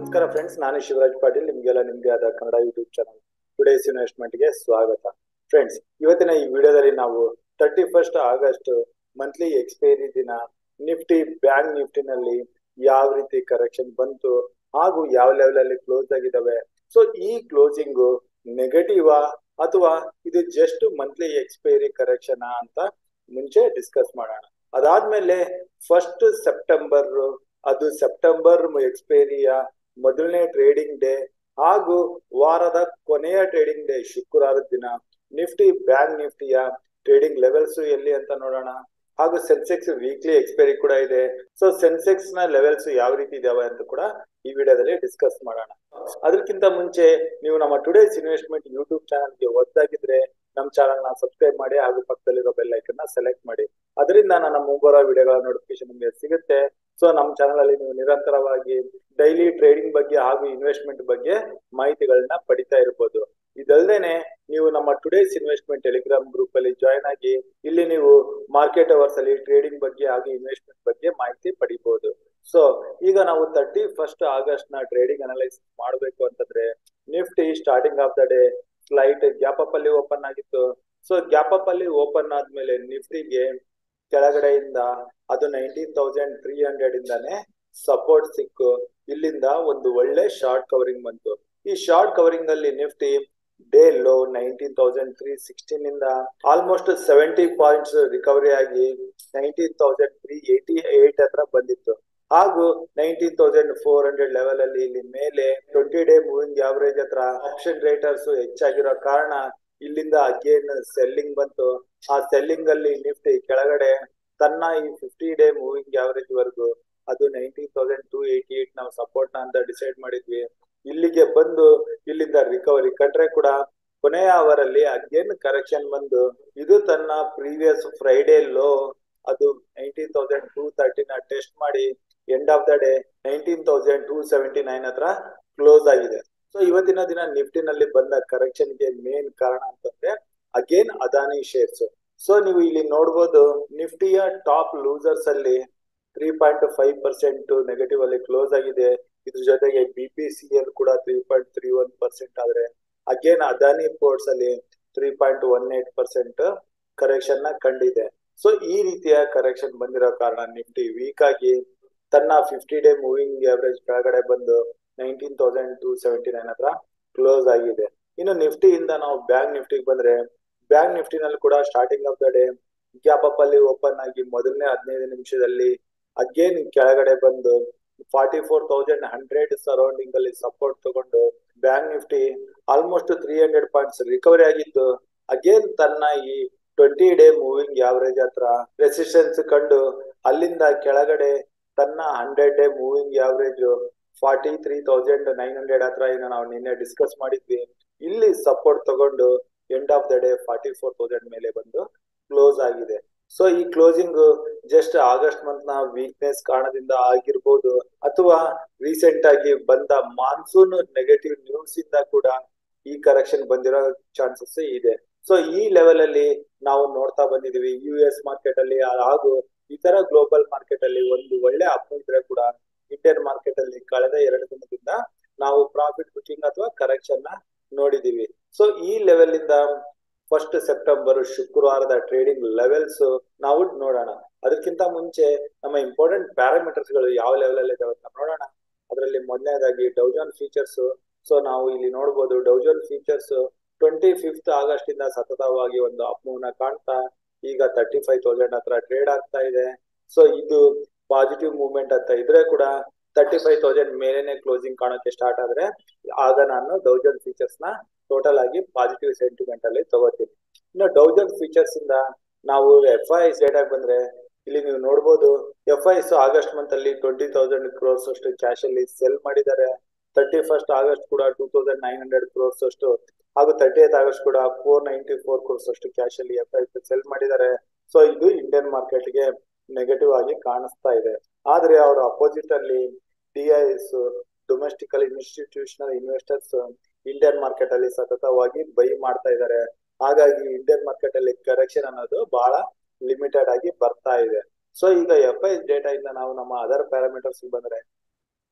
ನಮಸ್ಕಾರ ಫ್ರೆಂಡ್ಸ್ ನಾನು ಶಿವರಾಜ್ ಪಾಟೀಲ್ ನಿಮಗೆಲ್ಲ ನಿಮ್ಗೆ ಆದ ಕನ್ನಡ ಯೂಟ್ಯೂಬ್ ಚಾನಲ್ ಟುಡೇಸ್ ಇನ್ವೆಸ್ಟ್ಮೆಂಟ್ಗೆ ಸ್ವಾಗತ ಫ್ರೆಂಡ್ಸ್ ಇವತ್ತಿನ ಈ ವಿಡಿಯೋದಲ್ಲಿ ನಾವು thirty first August monthly expiry ದಿನ ನಿಫ್ಟಿ ಬ್ಯಾಂಕ್ ನಿಫ್ಟಿನಲ್ಲಿ ಯಾವ ರೀತಿ ಕರೆಕ್ಷನ್ ಬಂತು ಹಾಗೂ ಯಾವ ಲೆವೆಲ್ ಅಲ್ಲಿ ಕ್ಲೋಸ್ ಆಗಿದಾವೆ ಸೊ ಈ ಕ್ಲೋಸಿಂಗ್ ನೆಗೆಟಿವ್ ಅಥವಾ ಇದು ಜಸ್ಟ್ ಮಂತ್ಲಿ ಎಕ್ಸ್ಪೈರಿ ಕರೆಕ್ಷನ್ ಅಂತ ಮುಂಚೆ ಡಿಸ್ಕಸ್ ಮಾಡೋಣ ಅದಾದ್ಮೇಲೆ ಫಸ್ಟ್ ಸೆಪ್ಟೆಂಬರ್ ಅದು ಸೆಪ್ಟೆಂಬರ್ ಎಕ್ಸ್ಪೈರಿಯ ಮೊದಲನೇ ಟ್ರೇಡಿಂಗ್ ಡೇ ಹಾಗೂ ವಾರದ ಕೊನೆಯ ಟ್ರೇಡಿಂಗ್ ಡೇ ಶುಕ್ರವಾರದ ದಿನ ನಿಫ್ಟಿ ಬ್ಯಾಂಕ್ ನಿಫ್ಟಿಯ ಟ್ರೇಡಿಂಗ್ ಲೆವೆಲ್ಸ್ ಎಲ್ಲಿ ಅಂತ ನೋಡೋಣ ಹಾಗೂ ಸೆನ್ಸೆಕ್ಸ್ ವೀಕ್ಲಿ ಎಕ್ಸ್ಪೈರಿ ಕೂಡ ಇದೆ ಸೊ ಸೆನ್ಸೆಕ್ಸ್ ನ ಲೆವೆಲ್ಸ್ ಯಾವ ರೀತಿ ಇದಾವೆ ಅಂತ ಕೂಡ ಈ ವಿಡಿಯೋದಲ್ಲಿ ಡಿಸ್ಕಸ್ ಮಾಡೋಣ ಅದಕ್ಕಿಂತ ಮುಂಚೆ ನೀವು ನಮ್ಮ ಟುಡೇಸ್ ಇನ್ವೆಸ್ಟ್ಮೆಂಟ್ ಯೂಟ್ಯೂಬ್ ಚಾನಲ್ಗೆ ಒದ್ದಾಗಿದ್ರೆ ನಮ್ಮ ಚಾನಲ್ ನ ಸಬ್ಸ್ಕ್ರೈಬ್ ಮಾಡಿ ಹಾಗೂ ಪಕ್ಕದಲ್ಲಿರೋ ಬೆಲ್ ಐಕನ್ ನ ಸೆಲೆಕ್ಟ್ ಮಾಡಿ ಅದರಿಂದ ನನ್ನ ಮುಂಬರುವ ವಿಡಿಯೋಗಳ ನೋಟಿಫಿಕೇಶನ್ ನಿಮಗೆ ಸಿಗುತ್ತೆ ಸೊ ನಮ್ಮ ಚಾನಲ್ ಅಲ್ಲಿ ನೀವು ನಿರಂತರವಾಗಿ ಡೈಲಿ ಟ್ರೇಡಿಂಗ್ ಬಗ್ಗೆ ಹಾಗೂ ಇನ್ವೆಸ್ಟ್ಮೆಂಟ್ ಬಗ್ಗೆ ಮಾಹಿತಿಗಳನ್ನ ಪಡಿತಾ ಇರಬಹುದು ಇದಲ್ದೇನೆ ನೀವು ನಮ್ಮ ಟುಡೇಸ್ ಇನ್ವೆಸ್ಟ್ಮೆಂಟ್ ಟೆಲಿಗ್ರಾಮ್ ಗ್ರೂಪ್ ಅಲ್ಲಿ ಜಾಯ್ನ್ ಆಗಿ ಇಲ್ಲಿ ನೀವು ಮಾರ್ಕೆಟ್ ಅವರ್ಸ್ ಅಲ್ಲಿ ಟ್ರೇಡಿಂಗ್ ಬಗ್ಗೆ ಹಾಗೂ ಇನ್ವೆಸ್ಟ್ಮೆಂಟ್ ಬಗ್ಗೆ ಮಾಹಿತಿ ಪಡಿಬಹುದು ಸೊ ಈಗ ನಾವು ತರ್ಟಿ ಫಸ್ಟ್ ಆಗಸ್ಟ್ ನ ಟ್ರೇಡಿಂಗ್ ಅನಲೈಸಿಸ್ ಮಾಡಬೇಕು ಅಂತಂದ್ರೆ Nifty starting of the day slight gap up ಅಲ್ಲಿ ಓಪನ್ ಆಗಿತ್ತು ಸೊ ಗ್ಯಾಪ್ ಅಪ್ ಅಲ್ಲಿ ಓಪನ್ ಆದ್ಮೇಲೆ ನಿಫ್ಟಿಗೆ ಕೆಳಗಡೆಯಿಂದ ಅದು ನೈನ್ಟೀನ್ ತೌಸಂಡ್ ತ್ರೀ ಹಂಡ್ರೆಡ್ ಇಂದಾನೆ ಸಪೋರ್ಟ್ ಸಿಕ್ಕು ಇಲ್ಲಿಂದ ಒಂದು ಒಳ್ಳೆ ಶಾರ್ಟ್ ಕವರಿಂಗ್ ಬಂತು ಈ ಶಾರ್ಟ್ ಕವರಿಂಗ್ ಅಲ್ಲಿ Nifty day low nineteen thousand three sixteen ಇಂದ ಆಲ್ಮೋಸ್ಟ್ ಸೆವೆಂಟಿ ಪಾಯಿಂಟ್ಸ್ ರಿಕವರಿ ಆಗಿ nineteen thousand three eighty eight ಹತ್ರ ಬಂದಿತ್ತು ಹಾಗೂ nineteen thousand four hundred level ಅಲ್ಲಿ ಇಲ್ಲಿ ಮೇಲೆ ಟ್ವೆಂಟಿ ಡೇ ಮೂವಿಂಗ್ ಆವರೇಜ್ ಹತ್ರ ಆಪ್ಷನ್ ರೇಟರ್ಸ್ ಹೆಚ್ಚಾಗಿರೋ ಕಾರಣ ಇಲ್ಲಿಂದ ಅಗೇನ್ ಸೆಲ್ಲಿಂಗ್ ಬಂತು ಆ ಸೆಲ್ಲಿಂಗ್ ಅಲ್ಲಿ ನಿಫ್ಟಿ ಕೆಳಗಡೆ ತನ್ನ ಈ ಫಿಫ್ಟಿ ಡೇ ಮೂವಿಂಗ್ ಆವರೇಜ್ ವರೆಗೂ ಅದು nineteen thousand two eighty eight ನಾವು ಸಪೋರ್ಟ್ ಅಂತ ಡಿಸೈಡ್ ಮಾಡಿದ್ವಿ ಇಲ್ಲಿಗೆ ಬಂದು ಇಲ್ಲಿಂದ ರಿಕವರಿ ಕಂಡ್ರೆ ಕೂಡ ಕೊನೆಯ ಅವರ್ ಅಲ್ಲಿ ಅಗೇನ್ ಕರೆಕ್ಷನ್ ಬಂದು ಇದು ತನ್ನ ಪ್ರೀವಿಯಸ್ ಫ್ರೈಡೇ ಲೋ ಅದು ನೈನ್ಟೀನ್ ತೌಸಂಡ್ ಟೂ ತರ್ಟಿನ ಟೆಸ್ಟ್ ಮಾಡಿ end of the day nineteen thousand two seventy nine ಹತ್ರ ಕ್ಲೋಸ್ ಆಗಿದೆ ಸೊ ಇವತ್ತಿನ ದಿನ ನಿಫ್ಟಿನಲ್ಲಿ ಬಂದ ಕರೆಕ್ಷನ್ ಗೆ ಮೇನ್ ಕಾರಣ ಅಂತಂದ್ರೆ ಅಗೇನ್ ಅದಾನಿ ಶೇರ್ಸ್ ಸೊ ನೀವು ಇಲ್ಲಿ ನೋಡ್ಬೋದು ನಿಫ್ಟಿಯ ಟಾಪ್ ಲೂಸರ್ಸ್ ಅಲ್ಲಿ three point five percent negative ಅಲ್ಲಿ ಕ್ಲೋಸ್ ಆಗಿದೆ ಇದ್ರ ಜೊತೆಗೆ ಬಿ ಪಿ ಸಿ ಎಲ್ ಕೂಡ three point three one percent ಆದ್ರೆ ಅಗೇನ್ ಅದಾನಿ ಪೋರ್ಟ್ಸ್ ಅಲ್ಲಿ three point one eight percent correction ನ ಕಂಡಿದೆ ಸೊ ಈ ರೀತಿಯ ಕರೆಕ್ಷನ್ ಬಂದಿರೋ ಕಾರಣ ನಿಫ್ಟಿ ವೀಕ್ ಆಗಿ ತನ್ನ ಫಿಫ್ಟಿ ಡೇ ಮೂವಿಂಗ್ ಅವರೇಜ್ ಕೆಳಗಡೆ ಬಂದು nineteen thousand two seventy nine ಹತ್ರ ಕ್ಲೋಸ್ ಆಗಿದೆ ಇನ್ನು ನಿಫ್ಟಿಯಿಂದ ನಾವು ಬ್ಯಾಂಕ್ ನಿಫ್ಟಿಗೆ ಬಂದ್ರೆ ಬ್ಯಾಂಕ್ ನಿಫ್ಟಿನಲ್ಲಿ ಕೂಡ starting of the day gap up ಅಲ್ಲಿ ಓಪನ್ ಆಗಿ ಮೊದಲನೇ ಹದಿನೈದು ನಿಮಿಷದಲ್ಲಿ ಅಗೇನ್ ಕೆಳಗಡೆ ಬಂದು forty four thousand hundred surrounding ಅಲ್ಲಿ ಸಪೋರ್ಟ್ ತಗೊಂಡು bank Nifty almost three hundred points recovery ಆಗಿದ್ದು ಅಗೇನ್ ತನ್ನ ಈ ಟ್ವೆಂಟಿ ಡೇ ಮೂವಿಂಗ್ ಆವರೇಜ್ ಹತ್ರ ರೆಸಿಸ್ಟೆನ್ಸ್ ಕಂಡು ಅಲ್ಲಿಂದ ಕೆಳಗಡೆ ತನ್ನ hundred day moving average forty three thousand nine hundred ಹತ್ರ ಏನು ನಾವು ನಿನ್ನೆ ಡಿಸ್ಕಸ್ ಮಾಡಿದ್ವಿ ಇಲ್ಲಿ ಸಪೋರ್ಟ್ ತಗೊಂಡು end of the day forty four thousand ಮೇಲೆ ಬಂದು ಕ್ಲೋಸ್ ಆಗಿದೆ ಸೊ ಈ ಕ್ಲೋಸಿಂಗ್ ಜಸ್ಟ್ ಆಗಸ್ಟ್ ಮಂತ್ ನ ವೀಕ್ನೆಸ್ ಕಾರಣದಿಂದ ಆಗಿರ್ಬೋದು ಅಥವಾ ರೀಸೆಂಟ್ ಆಗಿ ಬಂದ ಮಾನ್ಸೂನ್ ನೆಗೆಟಿವ್ ನ್ಯೂಸ್ ಇಂದ ಕೂಡ ಈ ಕರೆಕ್ಷನ್ ಬಂದಿರೋ ಚಾನ್ಸಸ್ ಇದೆ ಸೊ ಈ ಲೆವೆಲ್ ಅಲ್ಲಿ ನಾವು ನೋಡ್ತಾ ಬಂದಿದೀವಿ ಯು ಎಸ್ ಮಾರ್ಕೆಟ್ ಅಲ್ಲಿ ಹಾಗೂ ಇತರ ಗ್ಲೋಬಲ್ ಮಾರ್ಕೆಟ್ ಅಲ್ಲಿ ಒಂದು ಒಳ್ಳೆ ಅಪ್ ಇದ್ರೆ ಕೂಡ ಇಂಡಿಯನ್ ಮಾರ್ಕೆಟ್ ಅಲ್ಲಿ ಕಳೆದ ಎರಡು ದಿನದಿಂದ ನಾವು ಪ್ರಾಫಿಟ್ ಬುಕಿಂಗ್ ಅಥವಾ ಕರೆಕ್ಷನ್ ನ ನೋಡಿದೀವಿ ಸೊ ಈ ಲೆವೆಲ್ ಇಂದ ಫಸ್ಟ್ ಸೆಪ್ಟೆಂಬರ್ ಶುಕ್ರವಾರದ ಟ್ರೇಡಿಂಗ್ ಲೆವೆಲ್ಸ್ ನಾವು ನೋಡೋಣ ಅದಕ್ಕಿಂತ ಮುಂಚೆ ನಮ್ಮ ಇಂಪಾರ್ಟೆಂಟ್ ಪ್ಯಾರಾಮೀಟರ್ಸ್ ಗಳು ಯಾವ ಲೆವೆಲ್ ಅಲ್ಲಿ ಇದಾವೆ ಅಂತ ನೋಡೋಣ ಅದರಲ್ಲಿ ಮೊದಲನೇದಾಗಿ ಡೌಜನ್ ಫೀಚರ್ಸ್ ಸೊ ನಾವು ಇಲ್ಲಿ ನೋಡಬಹುದು Dow Jones futures twenty fifth August ಇಂದ ಸತತವಾಗಿ ಒಂದು ಅಪ್ ಮೂವ್ ನ ಕಾಣ್ತಾ ಈಗ ತರ್ಟಿ ಫೈವ್ ತೌಸಂಡ್ ಹತ್ರ ಟ್ರೇಡ್ ಆಗ್ತಾ ಇದೆ ಸೊ ಇದು ಪಾಸಿಟಿವ್ ಮೂವ್ಮೆಂಟ್ ಅಂತ ಇದ್ರೆ ಕೂಡ ತರ್ಟಿ ಫೈವ್ ತೌಸಂಡ್ ಮೇಲೆನೆ ಕ್ಲೋಸಿಂಗ್ ಕಾಣೋಕೆ ಸ್ಟಾರ್ಟ್ ಆದ್ರೆ ಆಗ ನಾನು ಡೌಜನ್ ಫೀಚರ್ಸ್ ನ ಟೋಟಲ್ ಆಗಿ ಪಾಸಿಟಿವ್ ಸೆಂಟಿಮೆಂಟ್ ಅಲ್ಲಿ ತಗೋತೀನಿ ಇನ್ನು ಡೌಜನ್ ಫೀಚರ್ಸ್ ಇಂದ ನಾವು ಎಫ್ ಐ ಡೇಟಾಗ್ ಬಂದ್ರೆ ಇಲ್ಲಿ ನೀವು ನೋಡ್ಬೋದು ಎಫ್ ಐಸ್ ಆಗಸ್ಟ್ ಮಂತ್ ಅಲ್ಲಿ ಟ್ವೆಂಟಿ ತೌಸಂಡ್ ಕ್ರೋರ್ಸ್ ಅಷ್ಟು ಕ್ಯಾಶ್ ಅಲ್ಲಿ ಸೆಲ್ ಮಾಡಿದ್ದಾರೆ ತರ್ಟಿ ಫಸ್ಟ್ ಆಗಸ್ಟ್ ಕೂಡ two thousand nine hundred crores ಅಷ್ಟು ಹಾಗೂ ತರ್ಟಿ ಏತ್ ಆಗಸ್ಟ್ ಕೂಡ ಫೋರ್ ನೈಂಟಿ ಫೋರ್ ಕ್ರೋರ್ಸ್ ಅಷ್ಟು ಕ್ಯಾಶ್ ಅಲ್ಲಿ ಎಫ್ ಐ ಸೆಲ್ ಮಾಡಿದ್ದಾರೆ ಸೊ ಇದು ಇಂಡಿಯನ್ ಮಾರ್ಕೆಟ್ ಗೆ ನೆಗೆಟಿವ್ ಆಗಿ ಕಾಣಿಸ್ತಾ ಇದೆ ಆದ್ರೆ ಅವರ ಅಪೋಸಿಟ್ ಅಲ್ಲಿ DIs domestical institutional investors Indian market ಅಲ್ಲಿ ಸತತವಾಗಿ ಬೈ ಮಾಡ್ತಾ ಇದ್ದಾರೆ ಹಾಗಾಗಿ ಇಂಡಿಯನ್ ಮಾರ್ಕೆಟ್ ಅಲ್ಲಿ ಕರೆಕ್ಷನ್ ಅನ್ನೋದು ಬಹಳ ಲಿಮಿಟೆಡ್ ಆಗಿ ಬರ್ತಾ ಇದೆ ಸೊ ಈಗ ಎಫ್ ಐ ಡೇಟಾ ಇಂದ ನಾವು ನಮ್ಮ ಅದರ್ ಪ್ಯಾರಾಮೀಟರ್ಸ್ ಬಂದ್ರೆ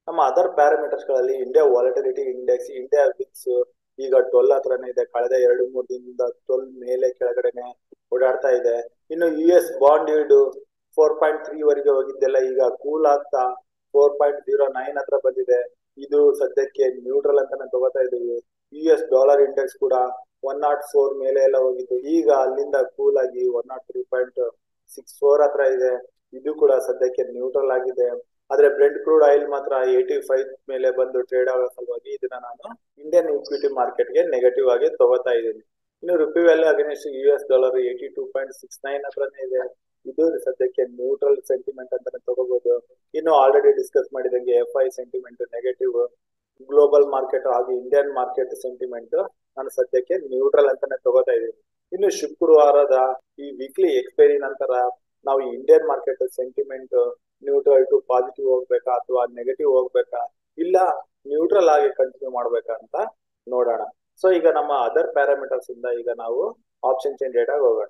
ನಮ್ಮ ಅದರ್ ಪ್ಯಾರಾಮೀಟರ್ಸ್ ಗಳಲ್ಲಿ India volatility index India VIX ಈಗ ಟ್ವೆಲ್ ಹತ್ರನೇ ಇದೆ ಕಳೆದ ಎರಡು ಮೂರು ದಿನದಿಂದ ಟ್ವೆಲ್ ಮೇಲೆ ಕೆಳಗಡೆನೆ ಓಡಾಡ್ತಾ ಇದೆ ಇನ್ನು U S bond yield four point three ವರೆಗೆ ಹೋಗಿದ್ದೆಲ್ಲ ಈಗ ಕೂಲ್ ಆಗ್ತಾ ಫೋರ್ ಪಾಯಿಂಟ್ ಜೀರೋ ನೈನ್ ಹತ್ರ ಬಂದಿದೆ ಇದು ಸದ್ಯಕ್ಕೆ ನ್ಯೂಟ್ರಲ್ ಅಂತಾನೆ ತಗೋತಾ ಇದೀವಿ ಯು ಎಸ್ ಡಾಲರ್ ಇಂಡೆಕ್ಸ್ ಕೂಡ ಒನ್ ನಾಟ್ ಫೋರ್ ಮೇಲೆ ಎಲ್ಲ ಹೋಗಿತ್ತು ಈಗ ಅಲ್ಲಿಂದ ಕೂಲ್ ಆಗಿ one naught three point six four ಹತ್ರ ಇದೆ ಇದು ಕೂಡ ಸದ್ಯಕ್ಕೆ ನ್ಯೂಟ್ರಲ್ ಆಗಿದೆ ಆದ್ರೆ ಬ್ರೆಂಡ್ ಕ್ರೂಡ್ ಆಯಿಲ್ ಮಾತ್ರ ಏಯ್ಟಿ ಫೈವ್ ಮೇಲೆ ಬಂದು ಟ್ರೇಡ್ ಆಗೋ ಸಲುವಾಗಿ ಇದನ್ನ ನಾನು ಇಂಡಿಯನ್ ಇಕ್ವಿಟಿ ಮಾರ್ಕೆಟ್ಗೆ ನೆಗೆಟಿವ್ ಆಗಿ ತಗೋತಾ ಇದ್ದೀನಿ ಇನ್ನು rupee value against U S dollar eighty two point six nine ಹತ್ರನೇ ಇದೆ ಇದು ಸದ್ಯಕ್ಕೆ ನ್ಯೂಟ್ರಲ್ ಸೆಂಟಿಮೆಂಟ್ ಅಂತಾನೆ ತಗೋಬಹುದು ಇನ್ನು ಆಲ್ರೆಡಿ ಡಿಸ್ಕಸ್ ಮಾಡಿದಂಗೆ F I sentiment negative global market ಹಾಗೂ ಇಂಡಿಯನ್ ಮಾರ್ಕೆಟ್ ಸೆಂಟಿಮೆಂಟ್ ನಾನು ಸದ್ಯಕ್ಕೆ ನ್ಯೂಟ್ರಲ್ ಅಂತಾನೆ ತಗೋತಾ ಇದ್ದೀನಿ ಇನ್ನು ಶುಕ್ರವಾರದ ಈ ವೀಕ್ಲಿ ಎಕ್ಸ್ಪೈರಿ ನಂತರ ನಾವು Indian market sentiment neutral to positive ಹೋಗ್ಬೇಕಾ ಅಥವಾ ನೆಗೆಟಿವ್ ಹೋಗ್ಬೇಕಾ ಇಲ್ಲ ನ್ಯೂಟ್ರಲ್ ಆಗಿ ಕಂಟಿನ್ಯೂ ಮಾಡ್ಬೇಕಾ ಅಂತ ನೋಡೋಣ ಸೊ ಈಗ ನಮ್ಮ ಅದರ್ ಪ್ಯಾರಾಮೀಟರ್ಸ್ ಇಂದ ಈಗ ನಾವು ಆಪ್ಷನ್ ಚೇಂಜ್ ಡೇಟಾಗ ಹೋಗೋಣ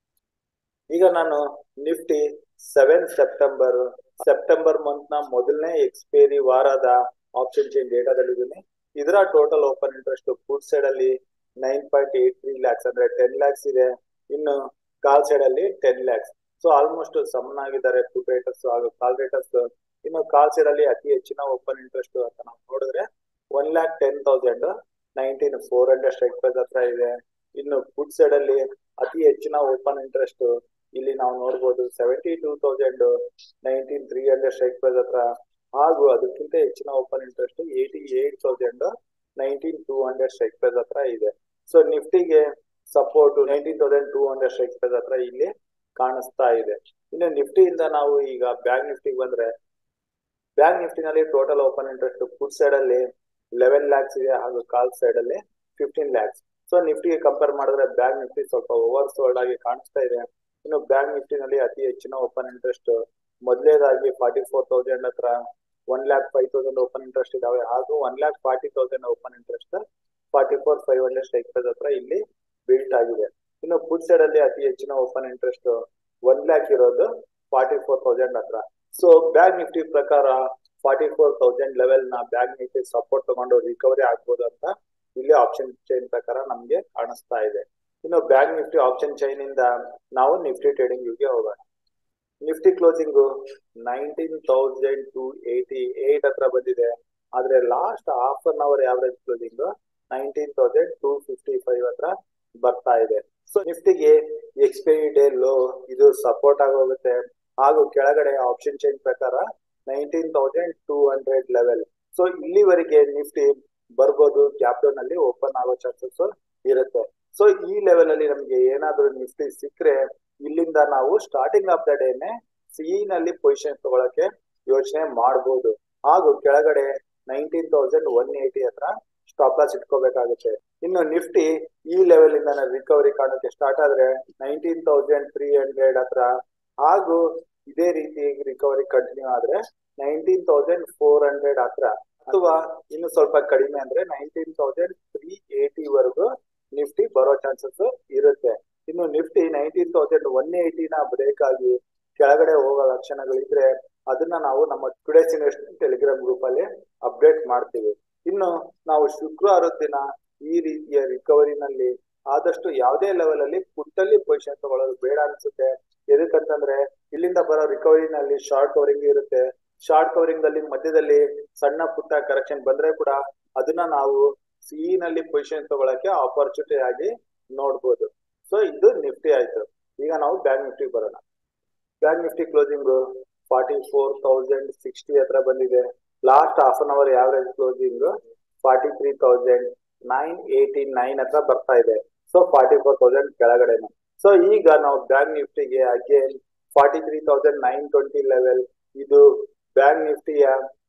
ಈಗ ನಾನು Nifty seven September September month ನ ಮೊದಲನೇ ಎಕ್ಸ್ಪೈರಿ ವಾರದ ಆಪ್ಷನ್ ಚೇಂಜ್ ಡೇಟಾದಲ್ಲಿದ್ದೀನಿ ಇದರ total open interest put side ಅಲ್ಲಿ nine point eight three lakhs ಅಂದ್ರೆ ಟೆನ್ ಲ್ಯಾಕ್ಸ್ ಇದೆ ಇನ್ನು ಕಾಲ್ ಸೈಡ್ ಅಲ್ಲಿ ಟೆನ್ ಲ್ಯಾಕ್ಸ್ ಸೊ ಆಲ್ಮೋಸ್ಟ್ ಸಮನಾಗಿದ್ದಾರೆ ಫುಡ್ ರೇಟರ್ಸ್ ಹಾಗೂ ಕಾಲ್ ರೇಟರ್ಸ್ ಇನ್ನು ಕಾಲ್ ಸೈಡ್ ಅಲ್ಲಿ ಅತಿ ಹೆಚ್ಚಿನ ಓಪನ್ ಇಂಟ್ರೆಸ್ಟ್ ಅಂತ ನಾವು ನೋಡಿದ್ರೆ one lakh ten thousand nineteen four hundred strike price ಹತ್ರ ಇದೆ ಇನ್ನು ಫುಡ್ ಸೈಡ್ ಅಲ್ಲಿ ಅತಿ ಹೆಚ್ಚಿನ ಓಪನ್ ಇಂಟ್ರೆಸ್ಟ್ ಇಲ್ಲಿ ನಾವು ನೋಡ್ಬೋದು seventy two thousand nineteen three hundred strike price ಹತ್ರ ಹಾಗೂ ಅದಕ್ಕಿಂತ ಹೆಚ್ಚಿನ open interest eighty eight thousand nineteen two hundred strike price ಹತ್ರ ಇದೆ ಸೊ ನಿಫ್ಟಿಗೆ support nineteen thousand two hundred strike price ಹತ್ರ ಇಲ್ಲಿ ಕಾಣಿಸ್ತಾ ಇದೆ ಇನ್ನು ನಿಫ್ಟಿಯಿಂದ ನಾವು ಈಗ ಬ್ಯಾಂಕ್ ನಿಫ್ಟಿಗೆ ಬಂದ್ರೆ ಬ್ಯಾಂಕ್ ನಿಫ್ಟಿನಲ್ಲಿ total open interest put side ಅಲ್ಲಿ ಲೆವೆನ್ ಲ್ಯಾಕ್ಸ್ ಇದೆ ಹಾಗೂ ಕಾಲ್ ಸೈಡ್ ಅಲ್ಲಿ ಫಿಫ್ಟೀನ್ ಲ್ಯಾಕ್ಸ್ ಸೊ ನಿಫ್ಟಿಗೆ ಕಂಪೇರ್ ಮಾಡಿದ್ರೆ ಬ್ಯಾಂಕ್ ನಿಫ್ಟಿ ಸ್ವಲ್ಪ ಓವರ್ ಸೋಲ್ಡ್ ಆಗಿ ಕಾಣಿಸ್ತಾ ಇದೆ ಇನ್ನು ಬ್ಯಾಂಕ್ ನಿಫ್ಟಿನಲ್ಲಿ ಅತಿ ಹೆಚ್ಚಿನ ಓಪನ್ ಇಂಟ್ರೆಸ್ಟ್ ಮೊದಲೇದಾಗಿ ಫಾರ್ಟಿ ಫೋರ್ ತೌಸಂಡ್ ಹತ್ರ one lakh five thousand open interest ಇದಾವೆ ಹಾಗೂ one lakh forty thousand open interest forty four five hundred strike price ಹತ್ರ ಇಲ್ಲಿ ಬಿಲ್ಟ್ ಆಗಿದೆ ಇನ್ನು ಫುಡ್ ಸೈಡ್ ಅಲ್ಲಿ ಅತಿ ಹೆಚ್ಚಿನ ಓಪನ್ ಇಂಟ್ರೆಸ್ಟ್ ಒನ್ ಲ್ಯಾಕ್ ಇರೋದು ಫಾರ್ಟಿ ಫೋರ್ ತೌಸಂಡ್ ಹತ್ರ ಸೊ ಬ್ಯಾಂಕ್ ನಿಫ್ಟಿ ಪ್ರಕಾರ ಫಾರ್ಟಿ ಫೋರ್ ತೌಸಂಡ್ ಲೆವೆಲ್ ನ ಬ್ಯಾಂಕ್ ನಿಫ್ಟಿ ಸಪೋರ್ಟ್ ತಗೊಂಡು ರಿಕವರಿ ಆಗ್ಬೋದು ಅಂತ ಇಲ್ಲಿ ಆಪ್ಷನ್ ಚೈನ್ ಪ್ರಕಾರ ನಮ್ಗೆ ಕಾಣಿಸ್ತಾ ಇದೆ ಇನ್ನು ಬ್ಯಾಂಕ್ ನಿಫ್ಟಿ ಆಪ್ಷನ್ ಚೈನ್ ಇಂದ ನಾವು ನಿಫ್ಟಿ ಟ್ರೇಡಿಂಗ್ ಗೆ ಹೋಗೋಣ Nifty closing nineteen thousand two eighty eight ಹತ್ರ ಬಂದಿದೆ ಆದ್ರೆ last half an hour average closing nineteen thousand two fifty five ಹತ್ರ ಬರ್ತಾ ಇದೆ ಸೊ ನಿಫ್ಟಿಗೆ ಎಕ್ಸ್ಪೈರಿ ಡೇ ಲೋ ಇದು ಸಪೋರ್ಟ್ ಆಗೋಗುತ್ತೆ ಹಾಗೂ ಕೆಳಗಡೆ ಆಪ್ಷನ್ ಚೈನ್ ಪ್ರಕಾರ nineteen thousand two hundred level so ಇಲ್ಲಿವರೆಗೆ ನಿಫ್ಟಿ ಬರ್ಬೋದು ಗ್ಯಾಪ್ ಡೌನ್ ಅಲ್ಲಿ ಓಪನ್ ಆಗೋ ಚಾನ್ಸಸ್ ಇರುತ್ತೆ ಸೊ ಈ ಲೆವೆಲ್ ಅಲ್ಲಿ ನಮಗೆ ಏನಾದ್ರೂ ನಿಫ್ಟಿ ಸಿಕ್ಕರೆ ಇಲ್ಲಿಂದ ನಾವು ಸ್ಟಾರ್ಟಿಂಗ್ ಆಫ್ ದ ಡೇನೆ ಸಿ ನಲ್ಲಿ ಪೊಸಿಷನ್ ತಗೊಳಕ್ಕೆ ಯೋಚನೆ ಮಾಡಬಹುದು ಹಾಗೂ ಕೆಳಗಡೆ ನೈನ್ಟೀನ್ ತೌಸಂಡ್ ಒನ್ ಏಯ್ಟಿ ಹತ್ರ ಸ್ಟಾಪ್ ಲಾಸ್ ಇಟ್ಕೋಬೇಕಾಗುತ್ತೆ ಇನ್ನು ನಿಫ್ಟಿ ಈ ಲೆವೆಲ್ ಇಂದ ರಿಕವರಿ ಕಾಣೋಕೆ ಸ್ಟಾರ್ಟ್ ಆದ್ರೆ ನೈನ್ಟೀನ್ ತೌಸಂಡ್ ತ್ರೀ ಹಂಡ್ರೆಡ್ ಹತ್ರ ಹಾಗೂ ಇದೇ ರೀತಿ ರಿಕವರಿ ಕಂಟಿನ್ಯೂ ಆದ್ರೆ ನೈನ್ಟೀನ್ ತೌಸಂಡ್ ಫೋರ್ ಹಂಡ್ರೆಡ್ ಹತ್ರ ಅಥವಾ ಇನ್ನು ಸ್ವಲ್ಪ ಕಡಿಮೆ ಅಂದ್ರೆ ನೈನ್ಟೀನ್ ತೌಸಂಡ್ ತ್ರೀ ಏಯ್ಟಿ ವರೆಗೂ ನಿಫ್ಟಿ ಬರೋ ಚಾನ್ಸಸ್ ಇರುತ್ತೆ ಇನ್ನು ನಿಫ್ಟಿ ನೈನ್ಟೀನ್ ತೌಸಂಡ್ ಒನ್ ಏಯ್ಟಿನ ಬ್ರೇಕ್ ಆಗಿ ಕೆಳಗಡೆ ಹೋಗೋ ಲಕ್ಷಣಗಳಿದ್ರೆ ಅದನ್ನ ನಾವು ನಮ್ಮ ಟುಡೇಸ್ ಇನ್ವೆಸ್ಟ್ಮೆಂಟ್ ಟೆಲಿಗ್ರಾಮ್ ಗ್ರೂಪ್ ಅಲ್ಲಿ ಅಪ್ಡೇಟ್ ಮಾಡ್ತೀವಿ ಇನ್ನು ನಾವು ಶುಕ್ರವಾರದ ದಿನ ಈ ರೀತಿಯ ರಿಕವರಿನಲ್ಲಿ ಆದಷ್ಟು ಯಾವುದೇ ಲೆವೆಲ್ ಅಲ್ಲಿ ಪುಟ್ಟಲ್ಲಿ ಪೊಸಿಷನ್ ತಗೊಳ್ಳೋದು ಬೇಡ ಅನ್ಸುತ್ತೆ ಎದಕ್ಕಂತಂದ್ರೆ ಇಲ್ಲಿಂದ ಬರೋ ರಿಕವರಿನಲ್ಲಿ ಶಾರ್ಟ್ ಕವರಿಂಗ್ ಇರುತ್ತೆ ಶಾರ್ಟ್ ಕವರಿಂಗ್ ಅಲ್ಲಿ ಮಧ್ಯದಲ್ಲಿ ಸಣ್ಣ ಪುಟ್ಟ ಕರೆಕ್ಷನ್ ಬಂದ್ರೆ ಕೂಡ ಅದನ್ನ ನಾವು ಸಿ ನಲ್ಲಿ ಪೊಸಿಷನ್ ತಗೊಳಕ್ಕೆ ಆಪರ್ಚುನಿಟಿ ಆಗಿ ನೋಡ್ಬೋದು ಸೊ ಇದು ನಿಫ್ಟಿ ಆಯ್ತು ಈಗ ನಾವು ಬ್ಯಾಂಕ್ ನಿಫ್ಟಿ ಬರೋಣ bank Nifty closing forty four thousand sixty ಹತ್ರ ಬಂದಿದೆ last half an hour average closing forty three thousand nine eighty nine ಹತ್ರ ಬರ್ತಾ ಇದೆ ಸೊ ಫಾರ್ಟಿ ಫೋರ್ ತೌಸಂಡ್ ಕೆಳಗಡೆನೆ ಸೊ ಈಗ ನಾವು ಬ್ಯಾಂಕ್ ನಿಫ್ಟಿಗೆ again forty three thousand nine twenty level ಇದು ಬ್ಯಾಂಕ್ ನಿಫ್ಟಿಯ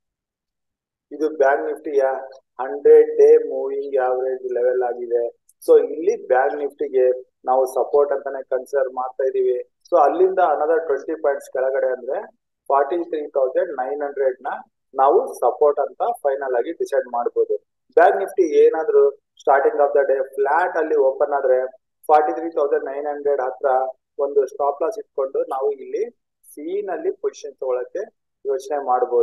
ಇದು ಬ್ಯಾಂಕ್ ನಿಫ್ಟಿಯ hundred day moving average level ಆಗಿದೆ ಸೊ ಇಲ್ಲಿ ಬ್ಯಾಂಕ್ ನಿಫ್ಟಿಗೆ ನಾವು ಸಪೋರ್ಟ್ ಅಂತಾನೆ ಕನ್ಸಿಡರ್ ಮಾಡ್ತಾ ಇದೀವಿ ಸೊ ಅಲ್ಲಿಂದ ಅನದರ್ ಟ್ವೆಂಟಿ ಪಾಯಿಂಟ್ಸ್ ಕೆಳಗಡೆ ಅಂದ್ರೆ forty three thousand nine hundred ನ ನಾವು ಸಪೋರ್ಟ್ ಅಂತ ಫೈನಲ್ ಆಗಿ ಡಿಸೈಡ್ ಮಾಡಬಹುದು ಬ್ಯಾಂಕ್ ನಿಫ್ಟಿ ಏನಾದ್ರು starting of the day flat ಅಲ್ಲಿ ಓಪನ್ ಆದ್ರೆ forty three thousand nine hundred ಹತ್ರ ಒಂದು ಸ್ಟಾಪ್ ಲಾಸ್ ಇಟ್ಕೊಂಡು ನಾವು ಇಲ್ಲಿ ಸಿ ನಲ್ಲಿ ಪೊಸಿಷನ್ ತಗೊಳಕ್ಕೆ ಯೋಚನೆ ಮಾಡಬಹುದು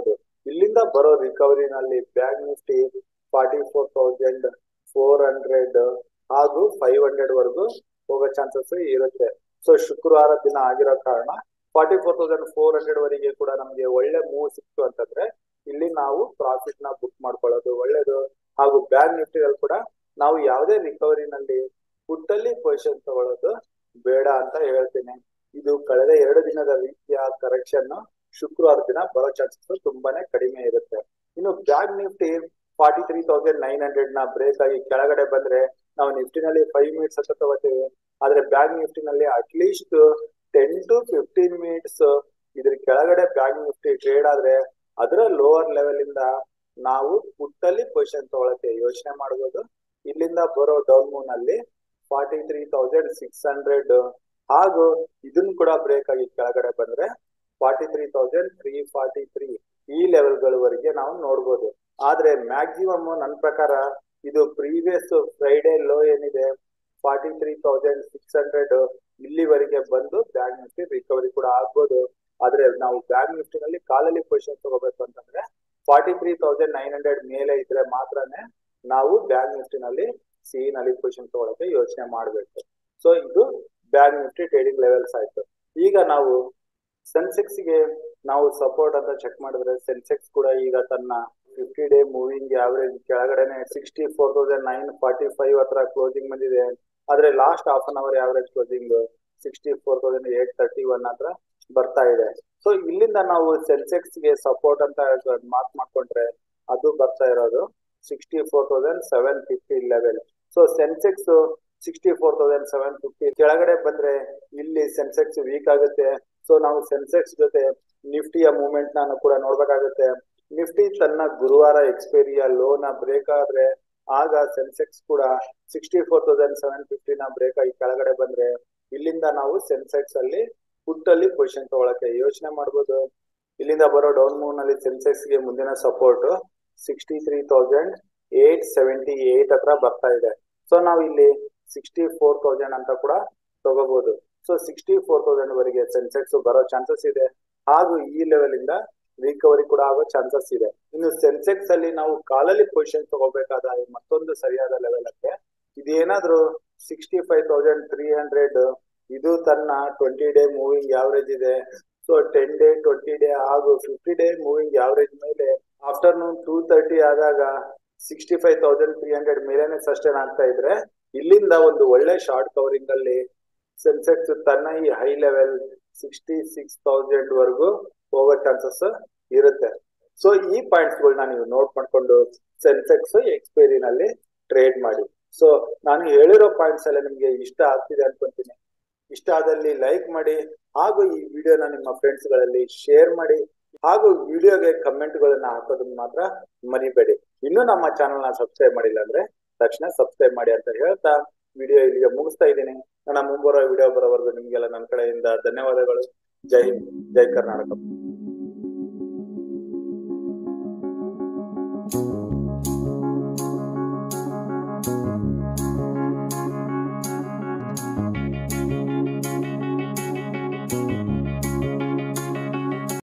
ಇಲ್ಲಿಂದ ಬರೋ ರಿಕವರಿನಲ್ಲಿ bank Nifty forty four thousand four hundred ಹಾಗೂ ಫೈವ್ ಹಂಡ್ರೆಡ್ ವರೆಗೂ ಹೋಗೋ ಚಾನ್ಸಸ್ ಇರುತ್ತೆ ಸೊ ಶುಕ್ರವಾರ ದಿನ ಆಗಿರೋ ಕಾರಣ forty four thousand four hundred ವರೆಗೆ ಕೂಡ ನಮಗೆ ಒಳ್ಳೆ ಮೂವ್ ಸಿಕ್ತು ಅಂತಂದ್ರೆ ಇಲ್ಲಿ ನಾವು ಪ್ರಾಫಿಟ್ ನ ಬುಕ್ ಮಾಡ್ಕೊಳ್ಳೋದು ಒಳ್ಳೇದು ಹಾಗೂ ಬ್ಯಾಂಕ್ ನಿಫ್ಟಿಗಳು ಕೂಡ ನಾವು ಯಾವುದೇ ರಿಕವರಿನಲ್ಲಿ ಪುಟ್ಟಲ್ಲಿ ಪೊಸಿಷನ್ ತಗೊಳ್ಳೋದು ಬೇಡ ಅಂತ ಹೇಳ್ತೀನಿ ಇದು ಕಳೆದ ಎರಡು ದಿನದ ರೀತಿಯ ಕರೆಕ್ಷನ್ ಶುಕ್ರವಾರ ದಿನ ಬರೋ ಚಾನ್ಸಸ್ ತುಂಬಾನೇ ಕಡಿಮೆ ಇರುತ್ತೆ ಇನ್ನು bank Nifty forty three thousand nine hundred ನ ಬ್ರೇಕ್ ಆಗಿ ಕೆಳಗಡೆ ಬಂದ್ರೆ ನಾವು ನಿಫ್ಟಿನಲ್ಲಿ ಫೈವ್ ಮಿನಿಟ್ಸ್ ಅಂತ ತಗೋತೀವಿ ಆದ್ರೆ ಬ್ಯಾಂಕ್ ನಿಫ್ಟಿನಲ್ಲಿ at least ten to fifteen minutes ಇದ್ರ ಕೆಳಗಡೆ ಬ್ಯಾಂಕ್ ನಿಫ್ಟಿ ಟ್ರೇಡ್ ಆದ್ರೆ ಅದರ ಲೋವರ್ ಲೆವೆಲ್ ಇಂದ ನಾವು ಪುಟ್ಟಲ್ಲಿ ಪೊಸಿಷನ್ ತಗೊಳಕ್ಕೆ ಯೋಚನೆ ಮಾಡಬಹುದು ಇಲ್ಲಿಂದ ಬರೋ ಡೌನ್ ಮೂನ್ ಅಲ್ಲಿ forty three thousand six hundred ಹಾಗೂ ಇದನ್ನ ಕೂಡ ಬ್ರೇಕ್ ಆಗಿ ಕೆಳಗಡೆ ಬಂದ್ರೆ forty three thousand three forty three ಈ ಲೆವೆಲ್ ಗಳವರೆಗೆ ನಾವು ನೋಡ್ಬೋದು ಆದ್ರೆ ಮ್ಯಾಕ್ಸಿಮಮ್ ನನ್ನ ಪ್ರಕಾರ ಇದು ಪ್ರೀವಿಯಸ್ ಫ್ರೈಡೆ ಲೋ ಏನಿದೆ forty three thousand six hundred ಇಲ್ಲಿವರೆಗೆ ಬಂದು ಬ್ಯಾಂಕ್ ನಿಫ್ಟಿ ರಿಕವರಿ ಕೂಡ ಆಗ್ಬೋದು ಆದ್ರೆ ನಾವು ಬ್ಯಾಂಕ್ ನಿಫ್ಟಿನಲ್ಲಿ ಕಾಲಲ್ಲಿ ಪೊಸಿಷನ್ ತಗೋಬೇಕು ಅಂತಂದ್ರೆ forty three thousand nine hundred ಮೇಲೆ ಇದ್ರೆ ಮಾತ್ರನೇ ನಾವು ಬ್ಯಾಂಕ್ ನಿಫ್ಟಿನಲ್ಲಿ ಸಿ ನಲ್ಲಿ ಪೊಸಿಷನ್ ತಗೊಳಕ್ಕೆ ಯೋಚನೆ ಮಾಡಬೇಕು ಸೊ ಇದು ಬ್ಯಾಂಕ್ ನಿಫ್ಟಿ ಟ್ರೇಡಿಂಗ್ ಲೆವೆಲ್ಸ್ ಆಯ್ತು ಈಗ ನಾವು ಸೆನ್ಸೆಕ್ಸ್ ಗೆ ನಾವು ಸಪೋರ್ಟ್ ಅಂತ ಚೆಕ್ ಮಾಡಿದ್ರೆ ಸೆನ್ಸೆಕ್ಸ್ ಕೂಡ ಈಗ ತನ್ನ ಫಿಫ್ಟಿ ಡೇ ಮೂವಿಂಗ್ ಆವರೇಜ್ ಕೆಳಗಡೆನೆ sixty four thousand nine forty five ಹತ್ರ ಕ್ಲೋಸಿಂಗ್ ಬಂದಿದೆ ಆದ್ರೆ last half an hour average closing sixty four thousand eight thirty one ಹತ್ರ ಬರ್ತಾ ಇದೆ ಸೊ ಇಲ್ಲಿಂದ ನಾವು ಸೆನ್ಸೆಕ್ಸ್ ಗೆ ಸಪೋರ್ಟ್ ಅಂತ ಮಾರ್ಕ್ ಮಾಡ್ಕೊಂಡ್ರೆ ಅದು ಬರ್ತಾ ಇರೋದು sixty four thousand seven fifty level so Sensex sixty four thousand seven fifty ಕೆಳಗಡೆ ಬಂದ್ರೆ ಇಲ್ಲಿ ಸೆನ್ಸೆಕ್ಸ್ ವೀಕ್ ಆಗುತ್ತೆ ಸೊ ನಾವು ಸೆನ್ಸೆಕ್ಸ್ ಜೊತೆ ನಿಫ್ಟಿಯ ಮೂವ್ಮೆಂಟ್ ನಾನು ಕೂಡ ನೋಡ್ಬೇಕಾಗುತ್ತೆ ನಿಫ್ಟಿ ತನ್ನ ಗುರುವಾರ ಎಕ್ಸ್ಪೈರಿಯ ಲೋನ ಬ್ರೇಕ್ ಆದ್ರೆ ಆಗ ಸೆನ್ಸೆಕ್ಸ್ ಕೂಡ ಸಿಕ್ಸ್ಟಿ ಫೋರ್ ತೌಸಂಡ್ ಸೆವೆನ್ ಫಿಫ್ಟಿನ ಬ್ರೇಕ್ ಆಗಿ ಕೆಳಗಡೆ ಬಂದ್ರೆ ಇಲ್ಲಿಂದ ನಾವು ಸೆನ್ಸೆಕ್ಸ್ ಅಲ್ಲಿ ಪುಟ್ಟಲ್ಲಿ ಪೊಸಿಷನ್ ತಗೊಳಕ್ಕೆ ಯೋಚನೆ ಮಾಡ್ಬೋದು ಇಲ್ಲಿಂದ ಬರೋ ಡೌನ್ ಮೂವ್ ನಲ್ಲಿ ಸೆನ್ಸೆಕ್ಸ್ ಗೆ ಮುಂದಿನ support sixty three thousand eight seventy eight ಹತ್ರ ಬರ್ತಾ ಇದೆ ಸೊ ನಾವು ಇಲ್ಲಿ ಸಿಕ್ಸ್ಟಿ ಫೋರ್ ತೌಸಂಡ್ ಅಂತ ಕೂಡ ತಗೋಬಹುದು ಸೊ ಸಿಕ್ಸ್ಟಿ ಫೋರ್ ತೌಸಂಡ್ ವರೆಗೆ ಸೆನ್ಸೆಕ್ಸ್ ಬರೋ ಚಾನ್ಸಸ್ ಇದೆ ಹಾಗೂ ಈ ಲೆವೆಲ್ ಇಂದ ರಿಕವರಿ ಕೂಡ ಆಗೋ ಚಾನ್ಸಸ್ ಇದೆ ಇನ್ನು ಸೆನ್ಸೆಕ್ಸ್ ಅಲ್ಲಿ ನಾವು ಕಾಲಲ್ಲಿ ಪೊಸಿಷನ್ ತಗೋಬೇಕಾದ ಮತ್ತೊಂದು ಸರಿಯಾದ ಲೆವೆಲ್ ಅಂದ್ರೆ ಇದೇನಾದ್ರೂ sixty five thousand three hundred ಇದು ತನ್ನ ಟ್ವೆಂಟಿ ಡೇ ಮೂವಿಂಗ್ ಯಾವರೇಜ್ ಇದೆ so ten day twenty day ಹಾಗೂ ಫಿಫ್ಟಿ ಡೇ ಮೂವಿಂಗ್ ಯಾವರೇಜ್ ಮೇಲೆ ಆಫ್ಟರ್ನೂನ್ ಟೂ ತರ್ಟಿ ಆದಾಗ sixty five thousand three hundred ಮೇಲೆನೆ ಸಸ್ಟೈನ್ ಆಗ್ತಾ ಇದ್ರೆ ಇಲ್ಲಿಂದ ಒಂದು ಒಳ್ಳೆ ಶಾರ್ಟ್ ಕವರಿಂಗ್ ಅಲ್ಲಿ ಸೆನ್ಸೆಕ್ಸ್ ತನ್ನ ಈ high level sixty six thousand ವರೆಗೂ ಹೋಗೋ ಚಾನ್ಸಸ್ ಇರುತ್ತೆ ಸೊ ಈ ಪಾಯಿಂಟ್ಸ್ ಗಳನ್ನ ನೀವು ನೋಟ್ ಮಾಡ್ಕೊಂಡು ಸೆನ್ಸೆಕ್ಸ್ ಎಕ್ಸ್ಪೈರಿನಲ್ಲಿ ಟ್ರೇಡ್ ಮಾಡಿ ಸೊ ನಾನು ಹೇಳಿರೋ ಪಾಯಿಂಟ್ಸ್ ಎಲ್ಲ ನಿಮ್ಗೆ ಇಷ್ಟ ಆಗ್ತಿದೆ ಅನ್ಕೊಂತೀನಿ ಇಷ್ಟ ಆದಲ್ಲಿ ಲೈಕ್ ಮಾಡಿ ಹಾಗೂ ಈ ವಿಡಿಯೋನ ನಿಮ್ಮ ಫ್ರೆಂಡ್ಸ್ ಗಳಲ್ಲಿ ಶೇರ್ ಮಾಡಿ ಹಾಗೂ ವಿಡಿಯೋಗೆ ಕಮೆಂಟ್ ಗಳನ್ನ ಹಾಕೋದನ್ನ ಮಾತ್ರ ಮರಿಬೇಡಿ ಇನ್ನೂ ನಮ್ಮ ಚಾನಲ್ ನ ಸಬ್ಸ್ಕ್ರೈಬ್ ಮಾಡಿಲ್ಲ ಅಂದ್ರೆ ತಕ್ಷಣ ಸಬ್ಸ್ಕ್ರೈಬ್ ಮಾಡಿ ಅಂತ ಹೇಳ್ತಾ ವಿಡಿಯೋ ಇಲ್ಲಿಗೆ ಮುಗಿಸ್ತಾ ಇದ್ದೀನಿ ನನ್ನ ಮುಂಬರೋ ವಿಡಿಯೋ ಬರೋವರೆಗೂ ನಿಮ್ಗೆಲ್ಲ ನನ್ನ ಕಡೆಯಿಂದ ಧನ್ಯವಾದಗಳು ಜೈ ಹಿಂದ್ ಜೈ ಕರ್ನಾಟಕ